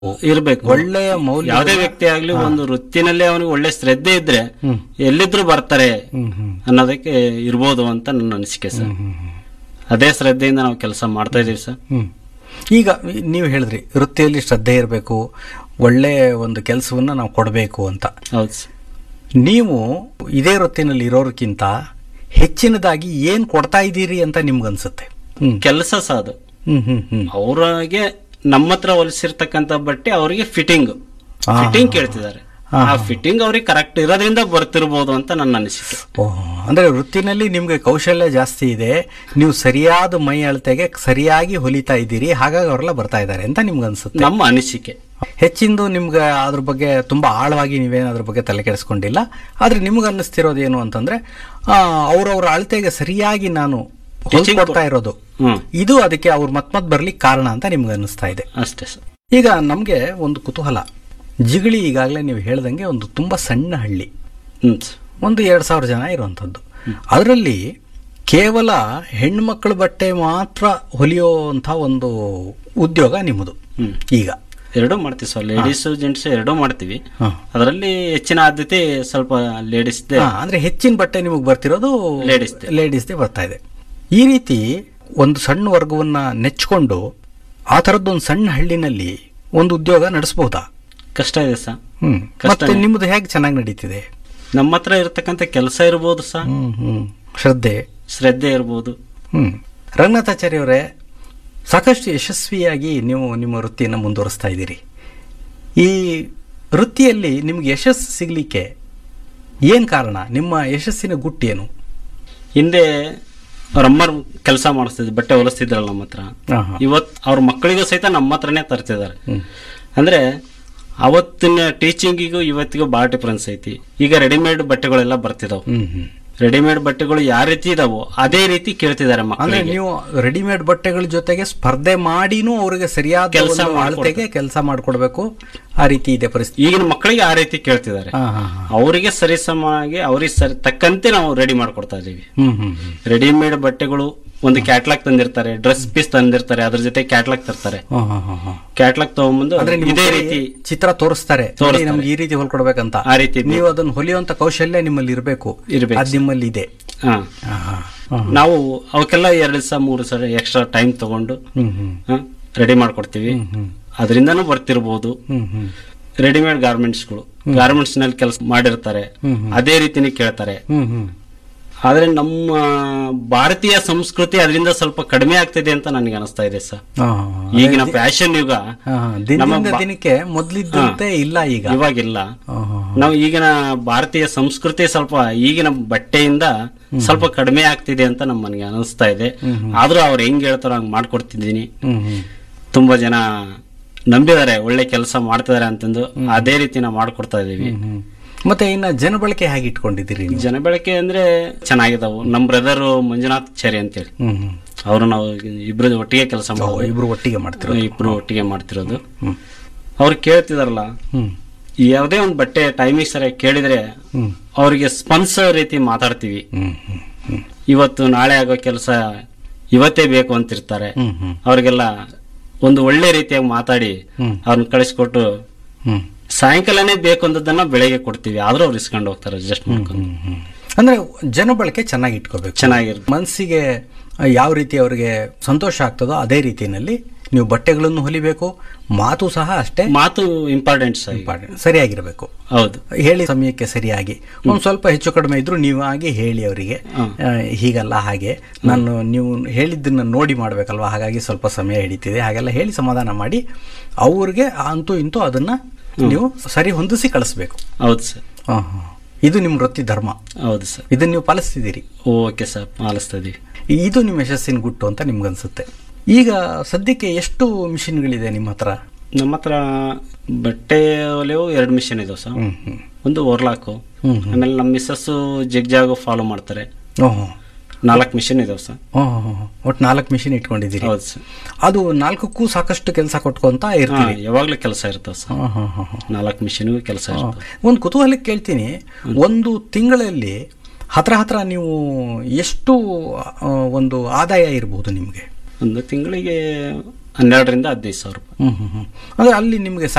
ಇರ್ಬೇಕು ಒಳ್ಳೆಯ ಮೌಲ್ಯ ಯಾವುದೇ ವ್ಯಕ್ತಿ ಆಗ್ಲಿ ಒಂದು ವೃತ್ತಿನಲ್ಲಿ ಅವನಿಗೆ ಒಳ್ಳೆ ಶ್ರದ್ಧೆ ಇದ್ರೆ ಹ್ಮ್. ಎಲ್ಲಿದ್ರು ಬರ್ತಾರೆ ಹ್ಮ್ ಹ್ಮ್ ಅನ್ನೋದಕ್ಕೆ ಇರ್ಬೋದು ಅಂತ ನನ್ನ ಅನಿಸಿಕೆ ಸರ್ ಹ್ಮ್ ಹ್ಮ್ ಅದೇ ಶ್ರದ್ಧೆಯಿಂದ ನಾವು ಕೆಲಸ ಮಾಡ್ತಾ ಇದೀವಿ ಸರ್ ಹ್ಮ್ ಈಗ ನೀವು ಹೇಳಿದ್ರಿ ವೃತ್ತಿಯಲ್ಲಿ ಶ್ರದ್ಧೆ ಇರಬೇಕು ಒಳ್ಳೆ ಒಂದು ಕೆಲಸವನ್ನ ನಾವು ಕೊಡಬೇಕು ಅಂತ ಹೌದು ಸರ್ ನೀವು ಇದೇ ವೃತ್ತಿನಲ್ಲಿ ಇರೋರ್ಕಿಂತ ಹೆಚ್ಚಿನದಾಗಿ ಏನ್ ಕೊಡ್ತಾ ಇದ್ದೀರಿ ಅಂತ ನಿಮ್ಗನ್ಸುತ್ತೆ ಹ್ಮ್ ಕೆಲಸ ಸಹ ಅದು ಹ್ಮ್ ಹ್ಮ್ ಹ್ಮ್ ಅವ್ರಿಗೆ ನಮ್ಮ ಹತ್ರ ಹೊಲಿಸಿರ್ತಕ್ಕಂಥ ಬಟ್ಟೆ ಅವರಿಗೆ ಫಿಟ್ಟಿಂಗ್ ಆ, ಫಿಟ್ಟಿಂಗ್ ಕೇಳ್ತಿದ್ದಾರೆ ಆ, ಆ ಫಿಟ್ಟಿಂಗ್ ಅವ್ರಿಗೆ ಕರೆಕ್ಟ್ ಇರೋದ್ರಿಂದ ಬರ್ತಿರ್ಬೋದು ಅಂತ ನನ್ನ ಅನಿಸಿಕೆ ಓಹ್ ಅಂದ್ರೆ ವೃತ್ತಿನಲ್ಲಿ ನಿಮ್ಗೆ ಕೌಶಲ್ಯ ಜಾಸ್ತಿ ಇದೆ ನೀವು ಸರಿಯಾದ ಮೈ ಅಳತೆಗೆ ಸರಿಯಾಗಿ ಹೊಲಿತಾ ಇದ್ದೀರಿ ಹಾಗಾಗಿ ಅವರೆಲ್ಲ ಬರ್ತಾ ಇದ್ದಾರೆ ಅಂತ ನಿಮ್ಗೆ ಅನ್ಸುತ್ತೆ ನಮ್ಮ ಅನಿಸಿಕೆ ಹೆಚ್ಚಿಂದು ನಿಮ್ಗೆ ಅದ್ರ ಬಗ್ಗೆ ತುಂಬಾ ಆಳವಾಗಿ ನೀವೇನು ಅದ್ರ ಬಗ್ಗೆ ತಲೆ ಕೆಡಿಸ್ಕೊಂಡಿಲ್ಲ ಆದ್ರೆ ನಿಮ್ಗೆ ಅನ್ನಿಸ್ತಿರೋದು ಏನು ಅಂತಂದ್ರೆ ಆ, ಅವ್ರವ್ರ ಅಳತೆಗೆ ಸರಿಯಾಗಿ ನಾನು ಕೊಡ್ತಾ ಇರೋದು ಹ್ಮ್ ಇದು ಅದಕ್ಕೆ ಅವ್ರ ಮತ್ ಮತ್ ಬರ್ಲಿಕ್ಕೆ ಕಾರಣ ಅಂತ ನಿಮ್ಗೆ ಅನ್ನಿಸ್ತಾ ಇದೆ ಅಷ್ಟೇ ಸರ್ ಈಗ ನಮ್ಗೆ ಒಂದು ಕುತೂಹಲ ಜಿಗಳಿ ಈಗಾಗಲೇ ನೀವು ಹೇಳ್ದಂಗೆ ಒಂದು ತುಂಬಾ ಸಣ್ಣ ಹಳ್ಳಿ ಹ್ಮ್ ಸರ್. ಒಂದು ಎರಡು ಸಾವಿರ ಜನ ಇರುವಂಥದ್ದು ಅದರಲ್ಲಿ ಕೇವಲ ಹೆಣ್ಮಕ್ಳ ಬಟ್ಟೆ ಮಾತ್ರ ಹೊಲಿಯುವಂಥ ಒಂದು ಉದ್ಯೋಗ ನಿಮ್ಮದು ಹ್ಮ್ ಈಗ ಎರಡೂ ಮಾಡ್ತೀವಿ ಸರ್ ಲೇಡೀಸ್ ಜೆಂಟ್ಸ್ ಎರಡೂ ಮಾಡ್ತೀವಿ ಹಾ. ಅದರಲ್ಲಿ ಹೆಚ್ಚಿನ ಆದ್ಯತೆ ಸ್ವಲ್ಪ ಲೇಡೀಸ್ ಹಾ, ಅಂದ್ರೆ ಹೆಚ್ಚಿನ ಬಟ್ಟೆ ನಿಮಗೆ ಬರ್ತಿರೋದು Ladies ದೇ. ಲೇಡೀಸ್ದೇ ಬರ್ತಾ ಇದೆ ಈ ರೀತಿ ಒಂದು ಸಣ್ಣ ವರ್ಗವನ್ನ ನೆಚ್ಕೊಂಡು ಆ ಥರದ್ದೊಂದು ಸಣ್ಣ ಹಳ್ಳಿನಲ್ಲಿ ಒಂದು ಉದ್ಯೋಗ ನಡೆಸಬಹುದಾ ಕಷ್ಟ ಇದೆ ಸರ್ ಹ್ಮ್ ಕಷ್ಟನೇ. ಮತ್ತೆ ನಿಮ್ಮದು ಹೇಗೆ ಚೆನ್ನಾಗಿ ನಡೀತಿದೆ ನಮ್ಮ ಹತ್ರ ಇರತಕ್ಕಂಥ ಕೆಲಸ ಇರ್ಬೋದು ಸರ್ ಹ್ಮ್ ಹ್ಮ್ ಶ್ರದ್ಧೆ ಶ್ರದ್ಧೆ ಇರ್ಬೋದು ಹ್ಮ್ ರಂಗನಾಥಾಚಾರ್ಯ ಅವರೇ ಸಾಕಷ್ಟು ಯಶಸ್ವಿಯಾಗಿ ನೀವು ನಿಮ್ಮ ವೃತ್ತಿಯನ್ನು ಮುಂದುವರಿಸ್ತಾ ಇದ್ದೀರಿ ಈ ವೃತ್ತಿಯಲ್ಲಿ ನಿಮ್ಗೆ ಯಶಸ್ಸು ಸಿಗಲಿಕ್ಕೆ ಏನು ಕಾರಣ ನಿಮ್ಮ ಯಶಸ್ಸಿನ ಗುಟ್ಟೇನು ಹಿಂದೆ ಅವ್ರ ಅಮ್ಮರು ಕೆಲಸ ಮಾಡಿಸ್ತಿದ್ರು ಬಟ್ಟೆ ಹೊಲಿಸ್ತಿದ್ರಲ್ಲ ನಮ್ಮ ಹತ್ರ ಆಹಾ. ಇವತ್ ಅವ್ರ ಮಕ್ಕಳಿಗೂ ಸಹಿತ ನಮ್ಮ ಹತ್ರನೇ ತರ್ತಿದ್ದಾರೆ ಹ್ಮ್. ಅಂದ್ರೆ ಅವತ್ತಿನ ಟೀಚಿಂಗಿಗೂ ಇವತ್ತಿಗೂ ಭಾಳ ಡಿಫ್ರೆನ್ಸ್ ಐತಿ ಈಗ ರೆಡಿಮೇಡ್ ಬಟ್ಟೆಗಳೆಲ್ಲ ಬರ್ತಿದಾವ್ ಹ್ಮ್ ಹ್ಮ್ ರೆಡಿಮೇಡ್ ಬಟ್ಟೆಗಳು ಯಾವ ರೀತಿ ಇದಾವೋ ಅದೇ ರೀತಿ ಕೇಳ್ತಿದ್ದಾರೆ ಅಂದ್ರೆ ಮಕ್ಕಳಿಗೆ ನೀವು ರೆಡಿಮೇಡ್ ಬಟ್ಟೆಗಳ ಜೊತೆಗೆ ಸ್ಪರ್ಧೆ ಮಾಡಿನೂ ಅವರಿಗೆ ಸರಿಯಾದ ಕೆಲ್ಸ ಒಂದು ಅಳತೆಗೆ ಕೆಲಸ ಮಾಡಿಕೊಡ್ಬೇಕು ಆ ರೀತಿ ಇದೆ ಪರಿಸ್ಥಿತಿ ಈಗಿನ ಮಕ್ಕಳಿಗೆ ಆ ರೀತಿ ಕೇಳ್ತಿದ್ದಾರೆ ಹಾ ಹಾ ಹಾ ಅವರಿಗೆ ಸರಿಸಮಾಗಿ ಅವ್ರಿಗೆ ಸರಿ ತಕ್ಕಂತೆ ನಾವು ರೆಡಿ ಮಾಡ್ಕೊಡ್ತಾ ಇದೀವಿ ಹ್ಮ್ ಹ್ಮ್ ಹ್ಮ್ ರೆಡಿಮೇಡ್ ಬಟ್ಟೆಗಳು ಒಂದು ಕ್ಯಾಟ್ಲಾಗ್ ತಂದಿರ್ತಾರೆ ಡ್ರೆಸ್ ಪೀಸ್ ತಂದಿರ್ತಾರೆ ಅದ್ರ ಜೊತೆ ಕ್ಯಾಟ್ಲಾಗ್ ತರ್ತಾರೆ ಹಾ, ಹಾ, ಹಾ, ಹಾ. ಕ್ಯಾಟ್ಲಾಗ್ ತಗೊಂಬಂದು ಅಂದ್ರೆ ನಿಮ್ಮ ಇದೇ ಕೈ ರೀತಿ ಚಿತ್ರ ತೋರಿಸ್ತಾರೆ ತೋರಿಸ್ತಾರೆ. ನೋಡಿ, ನಮ್ಗೆ ಈ ರೀತಿ ಹೊಲ್ಕೊಡ್ಬೇಕಂತ ಆ ರೀತಿ ಬೇಕು. ನೀವು ಅದನ್ನ ಹೊಲಿಯುವಂತ ಕೌಶಲ್ಯ ನಿಮ್ಮಲ್ಲಿ ಇರಬೇಕು ಇರ್ಬೇಕು ಅದು ನಿಮ್ಮಲ್ಲಿ ಇದೆ ಹಾ ಹಾ, ಹಾ, ಹಾ. ನಾವು ಅವಕ್ಕೆಲ್ಲ ಎರಡು ದಿವಸ ಮೂರು ದಿವಸ ಎಕ್ಸ್ಟ್ರಾ ಟೈಮ್ ತಗೊಂಡು ಹ್ಮ್ ಹ್ಮ್ ರೆಡಿ ಮಾಡ್ಕೊಡ್ತೀವಿ ಹ್ಮ್. ಅದರಿಂದನೂ ಬರ್ತಿರ್ಬೋದು ಹ್ಮ್ ಹ್ಮ್ ರೆಡಿಮೇಡ್ ಗಾರ್ಮೆಂಟ್ಸ್ಗಳು ಗಾರ್ಮೆಂಟ್ಸ್ ನಲ್ಲಿ ಕೆಲಸ ಮಾಡಿರ್ತಾರೆ ಹ್ಮ್, ಹ್ಮ್. ಅದೇ ರೀತಿನೇ ಕೇಳ್ತಾರೆ ಹ್ಮ್ ಹ್ಮ್ ಆದ್ರೆ ನಮ್ಮ ಭಾರತೀಯ ಸಂಸ್ಕೃತಿ ಅದರಿಂದ ಸ್ವಲ್ಪ ಕಡಿಮೆ ಆಗ್ತಿದೆ ಅಂತ ನನಗೆ ಅನಿಸ್ತಾ ಇದೆ ಸರ್ ಹಾ, ಹಾ, ಹಾ. ಈಗಿನ ಫ್ಯಾಷನ್ ಯುಗ ಹಾ, ಹಾ. ದಿನದಿಂದ ನಮ್ಮ ಬಾ- ದಿನಕ್ಕೆ ಮೊದ್ಲಿದ್ದಂತೆ ಇಲ್ಲ ಈಗ ಇವಾಗಿಲ್ಲ ಹಾ, ಹಾ, ಹಾ. ನಾವು ಈಗಿನ ಭಾರತೀಯ ಸಂಸ್ಕೃತಿ ಸ್ವಲ್ಪ ಈಗಿನ ಬಟ್ಟೆಯಿಂದ ಸ್ವಲ್ಪ ಕಡಿಮೆ ಆಗ್ತಿದೆ ಅಂತ ನಮ್ಮ ನನಗೆ ಅನಿಸ್ತಾ ಇದೆ ಆದ್ರೂ ಅವ್ರು ಹೆಂಗ್ ಹೇಳ್ತಾರೋ ಹಂಗ್ ಮಾಡ್ಕೊಡ್ತಿದ್ದೀನಿ ಹ್ಮ್ ಹ್ಮ್ ತುಂಬಾ ಜನ ನಂಬಿದ್ದಾರೆ ಒಳ್ಳೆ ಕೆಲಸ ಮಾಡ್ತಿದ್ದಾರೆ ಅಂತಂದು ಅದೇ ರೀತಿ ನಾವು ಮಾಡ್ಕೊಡ್ತಾ ಇದೀವಿ ಹ್ಮ್. ಮತ್ತೆ ಇನ್ನ ಜನಬಳಕೆ ಹೇಗೆ ಇಟ್ಕೊಂಡಿದ್ದೀರಿ ನೀವು ಜನ ಬೆಳಕೆ ಅಂದ್ರೆ ಚೆನ್ನಾಗಿದಾವು ನಮ್ ಬ್ರದರ್ ಮಂಜುನಾಥ್ ಚಾರಿ ಅಂತೇಳಿ ಹ್ಮ್ ಹ್ಮ್ ಅವರು ನಾವು ಇಬ್ರು ಒಟ್ಟಿಗೆ ಕೆಲಸ ಓ, ಮಾಡೋದು ಇಬ್ರು ಒಟ್ಟಿಗೆ ಮಾಡ್ತಿರೋ ಇಬ್ರು ಒಟ್ಟಿಗೆ ಮಾಡ್ತಿರೋದು ಹ್ಮ್ ಅವ್ರು ಕೇಳ್ತಿದಾರಲ್ಲ ಹ್ಮ್ ಯಾವುದೇ ಒಂದು ಬಟ್ಟೆ ಟೈಮಿಂಗ್ ಸರಿಯಾಗಿ ಕೇಳಿದ್ರೆ ಹ್ಮ್ ಅವ್ರಿಗೆ ಸ್ಪಂದಿಸ ರೀತಿ ಮಾತಾಡ್ತೀವಿ ಹ್ಮ್ ಹ್ಮ್ ಹ್ಮ್ ಇವತ್ತು ನಾಳೆ ಆಗೋ ಕೆಲಸ ಇವತ್ತೇ ಬೇಕು ಅಂತಿರ್ತಾರೆ ಹ್ಮ್ ಹ್ಮ್ ಅವ್ರಿಗೆಲ್ಲ ಒಂದು ಒಳ್ಳೆ ರೀತಿಯಾಗಿ ಮಾತಾಡಿ ಹ್ಮ್. ಅವ್ರನ್ನ ಕಳಿಸ್ಕೊಟ್ಟು ಹ್ಮ್ ಸಾಯಂಕಾಲನೇ ಬೇಕು ಅಂದದನ್ನ ಬೆಳಗ್ಗೆ ಕೊಡ್ತೀವಿ ಆದ್ರೂ ಅವ್ರು ಇಸ್ಕೊಂಡು ಹೋಗ್ತಾರೆ ಅಡ್ಜಸ್ಟ್ ಮಾಡ್ಕೊಂಡು ಹ್ಮ್, ಹ್ಮ್. ಅಂದ್ರೆ ಜನಬಳಕೆ ಚೆನ್ನಾಗಿ ಇಟ್ಕೋಬೇಕು ಚೆನ್ನಾಗಿರುತ್ತೆ ಮನಸ್ಸಿಗೆ ಯಾವ ರೀತಿ ಅವರಿಗೆ ಸಂತೋಷ ಆಗ್ತದೋ ಅದೇ ರೀತಿಯಲ್ಲಿ ನೀವು ಬಟ್ಟೆಗಳನ್ನು ಹೊಲಿಬೇಕು ಮಾತು ಸಹ ಅಷ್ಟೇ ಮಾತು ಇಂಪಾರ್ಟೆಂಟ್ ಸರ್ important. ಸರಿಯಾಗಿರ್ಬೇಕು ಹೌದು ಹೇಳಿ ಸಮಯಕ್ಕೆ ಸರಿಯಾಗಿ ಒಂದು ಸ್ವಲ್ಪ ಹೆಚ್ಚು ಕಡಿಮೆ ಇದ್ರೂ ನೀವಾಗಿ ಹೇಳಿ ಅವರಿಗೆ ಹೀಗಲ್ಲ ಹಾಗೆ ನಾನು ನೀವು ಹೇಳಿದ್ದನ್ನ ನೋಡಿ ಮಾಡ್ಬೇಕಲ್ವಾ ಹಾಗಾಗಿ ಸ್ವಲ್ಪ ಸಮಯ ಹಿಡಿತಿದೆ ಹಾಗೆಲ್ಲ ಹೇಳಿ ಸಮಾಧಾನ ಮಾಡಿ ಅವ್ರಿಗೆ ಅಂತೂ ಇಂತೂ ಅದನ್ನ ನೀವು ಸರಿ ಹೊಂದಿಸಿ ಕಳಿಸ್ಬೇಕು ಹೌದು ಸರ್ ಹಾ, ಹಾ. ಇದು ನಿಮ್ಮ ವೃತ್ತಿ ಧರ್ಮ ಹೌದು ಸರ್ ಇದನ್ನ ನೀವು ಪಾಲಿಸ್ತಿದ್ದೀರಿ ಓಕೆ ಸರ್ ಪಾಲಿಸ್ತಾ ಇದೀವಿ ಇದು ನಿಮ್ಮ ಯಶಸ್ಸಿನ ಗುಟ್ಟು ಅಂತ ನಿಮ್ಗನ್ಸುತ್ತೆ ಈಗ ಸದ್ಯಕ್ಕೆ ಎಷ್ಟು ಮಿಷಿನ್ಗಳಿದೆ ನಿಮ್ಮ ಹತ್ರ ನಮ್ಮ ಹತ್ರ ಬಟ್ಟೆ ಹೊಲೆವು ಎರಡು ಮಿಷನ್ ಇದಾವೆ ಸರ್ ಹ್ಮ್ ಹ್ಮ್ ಒಂದು ಓರ್ಲಾಕು ಹ್ಮ್ ಆಮೇಲೆ ನಮ್ಮ ಮಿಸ್ಸಸ್ ಜಿಗ್ಜಾಗು ಫಾಲೋ ಮಾಡ್ತಾರೆ ಓಹೋ ನಾಲ್ಕು ಮಿಷನ್ ಇದಾವೆ ಸರ್ ಓಹೋ ಒಟ್ಟು ನಾಲ್ಕು ಮಿಷಿನ್ ಇಟ್ಕೊಂಡಿದ್ದೀರಿ ಹೌದು ಸರ್ ಅದು ನಾಲ್ಕಕ್ಕೂ ಸಾಕಷ್ಟು ಕೆಲಸ ಕೊಟ್ಕೊಂತ ಹಾ ಇರ್ತೀವಿ ಯಾವಾಗ್ಲೂ ಕೆಲಸ ಇರ್ತಾವ ಸರ್ ಹಾ, ಹಾ, ಹಾ, ಹಾ. ನಾಲ್ಕು ಮಿಷನ್ಗೂ ಕೆಲಸ ಇರ್ತವೆ ಒಂದು ಕುತೂಹಲಕ್ಕೆ ಕೇಳ್ತೀನಿ ಒಂದು ತಿಂಗಳಲ್ಲಿ ಹತ್ರ ಹತ್ರ ನೀವು ಎಷ್ಟು ಆ, ಒಂದು ಆದಾಯ ಇರಬಹುದು ನಿಮಗೆ ಒಂದು ತಿಂಗಳಿಗೆ ಹನ್ನೆರಡರಿಂದ ಹದಿನೈದು ಸಾವಿರ ರೂಪಾಯಿ ಹ್ಮ್ ಹ್ಮ್ ಹ್ಮ್ ಅಂದ್ರೆ ಅಲ್ಲಿ ನಿಮಗೆ